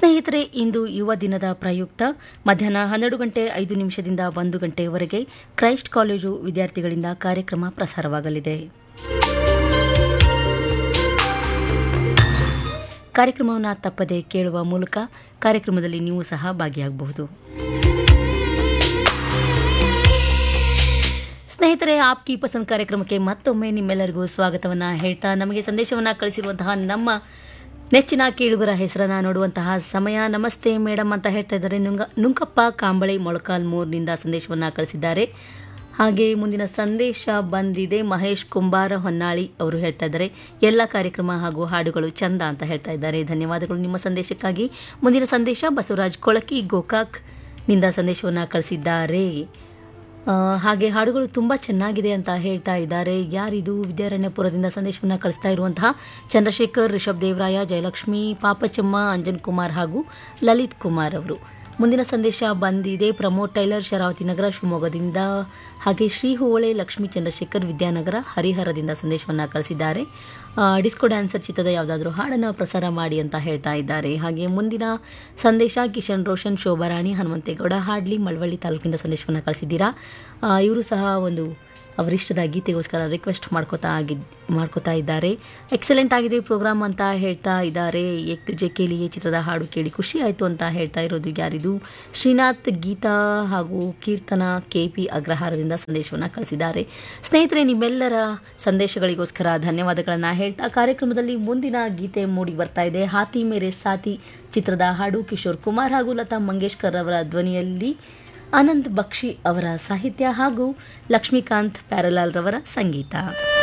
ಸ್ನೇಹಿತರೆ ಇಂದು ಯುವ ದಿನದ ಪ್ರಯುಕ್ತ ಮಧ್ಯಾಹ್ನ ಹನ್ನೆರಡು ಗಂಟೆ ಐದು ನಿಮಿಷದಿಂದ ಒಂದು ಗಂಟೆಯವರೆಗೆ ಕ್ರೈಸ್ಟ್ ಕಾಲೇಜು ವಿದ್ಯಾರ್ಥಿಗಳಿಂದ ಕಾರ್ಯಕ್ರಮ ಪ್ರಸಾರವಾಗಲಿದೆ ಕಾರ್ಯಕ್ರಮವನ್ನು ತಪ್ಪದೆ ಕೇಳುವ ಮೂಲಕ ಕಾರ್ಯಕ್ರಮದಲ್ಲಿ ನೀವು ಸಹ ಭಾಗಿಯಾಗಬಹುದು ಸ್ನೇಹಿತರೆ ಆಪ್ ಕಿ ಪಸಂದ್ ಕಾರ್ಯಕ್ರಮಕ್ಕೆ ಮತ್ತೊಮ್ಮೆ ನಿಮ್ಮೆಲ್ಲರಿಗೂ ಸ್ವಾಗತವನ್ನು ಹೇಳ್ತಾ ನಮಗೆ ಸಂದೇಶವನ್ನು ಕಳಿಸಿರುವಂತಹ ನಮ್ಮ ನೆಚ್ಚಿನ ಕೇಳುಗರ ಹೆಸರನ್ನು ನೋಡುವಂತಹ ಸಮಯ ನಮಸ್ತೆ ಮೇಡಮ್ ಅಂತ ಹೇಳ್ತಾ ಇದ್ದಾರೆ ನುಂಗ ನುಂಕಪ್ಪ ಕಾಂಬಳೆ ಮೊಳಕಾಲ್ಮೂರ್ನಿಂದ ಸಂದೇಶವನ್ನು ಕಳಿಸಿದ್ದಾರೆ ಹಾಗೆ ಮುಂದಿನ ಸಂದೇಶ ಬಂದಿದೆ ಮಹೇಶ್ ಕುಂಬಾರ ಹೊನ್ನಾಳಿ ಅವರು ಹೇಳ್ತಾ ಇದ್ದಾರೆ ಎಲ್ಲ ಕಾರ್ಯಕ್ರಮ ಹಾಗೂ ಹಾಡುಗಳು ಚಂದ ಅಂತ ಹೇಳ್ತಾ ಇದ್ದಾರೆ ಧನ್ಯವಾದಗಳು ನಿಮ್ಮ ಸಂದೇಶಕ್ಕಾಗಿ ಮುಂದಿನ ಸಂದೇಶ ಬಸವರಾಜ್ ಕೊಳಕಿ ಗೋಕಾಕ್ ನಿಂದ ಸಂದೇಶವನ್ನು ಕಳಿಸಿದ್ದಾರೆ ಆ, ಹಾಗೆ ಹಾಡುಗಳು ತುಂಬ ಚೆನ್ನಾಗಿದೆ ಅಂತ ಹೇಳ್ತಾ ಇದ್ದಾರೆ ಯಾರಿದು ವಿದ್ಯಾರಣ್ಯಪುರದಿಂದ ಸಂದೇಶವನ್ನು ಕಳಿಸ್ತಾ ಇರುವಂತಹ ಚಂದ್ರಶೇಖರ್ ರಿಷಬ್ ದೇವರಾಯ ಜಯಲಕ್ಷ್ಮಿ ಪಾಪಚಮ್ಮ ಅಂಜನ್ ಕುಮಾರ್ ಹಾಗೂ ಲಲಿತ್ ಕುಮಾರ್ ಅವರು ಮುಂದಿನ ಸಂದೇಶ ಬಂದಿದೆ ಪ್ರಮೋದ್ ಟೈಲರ್ ಶರಾವತಿ ನಗರ ಶಿವಮೊಗ್ಗದಿಂದ ಹಾಗೆ ಶ್ರೀ ಹೋಳೆ ಲಕ್ಷ್ಮೀ ಚಂದ್ರಶೇಖರ್ ವಿದ್ಯಾನಗರ ಹರಿಹರದಿಂದ ಸಂದೇಶವನ್ನು ಕಳಿಸಿದ್ದಾರೆ ಆ, ಡಿಸ್ಕೋ ಡ್ಯಾನ್ಸರ್ ಚಿತ್ರದ ಯಾವುದಾದ್ರೂ ಹಾಡನ್ನು ಪ್ರಸಾರ ಮಾಡಿ ಅಂತ ಹೇಳ್ತಾ ಇದ್ದಾರೆ ಹಾಗೆ ಮುಂದಿನ ಸಂದೇಶ ಕಿಶನ್ ರೋಷನ್ ಶೋಭಾರಾಣಿ ಹನುಮಂತೇಗೌಡ ಹಾಡ್ಲಿ ಮಳವಳ್ಳಿ ತಾಲೂಕಿಂದ ಸಂದೇಶವನ್ನು ಕಳಿಸಿದ್ದೀರಾ ಇವರು ಸಹ ಒಂದು ಅವರಿಷ್ಟದ ಗೀತೆಗೋಸ್ಕರ ರಿಕ್ವೆಸ್ಟ್ ಮಾಡ್ಕೋತಾ ಆಗಿದ್ ಮಾಡ್ಕೋತಾ ಇದ್ದಾರೆ ಎಕ್ಸಲೆಂಟ್ ಆಗಿದೆ ಪ್ರೋಗ್ರಾಮ್ ಅಂತ ಹೇಳ್ತಾ ಇದ್ದಾರೆ ಏಕ್ ತುಜೆ ಕೇಳಿಯೇ ಚಿತ್ರದ ಹಾಡು ಕೇಳಿ ಖುಷಿ ಆಯಿತು ಅಂತ ಹೇಳ್ತಾ ಇರೋದು ಯಾರಿದು ಶ್ರೀನಾಥ್ ಗೀತಾ ಹಾಗೂ ಕೀರ್ತನ ಕೆ ಪಿ ಅಗ್ರಹಾರದಿಂದ ಸಂದೇಶವನ್ನು ಕಳಿಸಿದ್ದಾರೆ ಸ್ನೇಹಿತರೆ ನಿಮ್ಮೆಲ್ಲರ ಸಂದೇಶಗಳಿಗೋಸ್ಕರ ಧನ್ಯವಾದಗಳನ್ನು ಹೇಳ್ತಾ ಕಾರ್ಯಕ್ರಮದಲ್ಲಿ ಮುಂದಿನ ಗೀತೆ ಮೂಡಿ ಬರ್ತಾ ಇದೆ ಹಾತಿ ಮೇರೆ ಸಾತಿ ಚಿತ್ರದ ಹಾಡು ಕಿಶೋರ್ ಕುಮಾರ್ ಹಾಗೂ ಲತಾ ಮಂಗೇಶ್ಕರ್ ಅವರ ಧ್ವನಿಯಲ್ಲಿ ಆನಂದ್ ಬಕ್ಷಿ ಅವರ ಸಾಹಿತ್ಯ ಹಾಗೂ ಲಕ್ಷ್ಮೀಕಾಂತ್ ಪ್ಯಾರಲಾಲ್ ರವರ ಸಂಗೀತ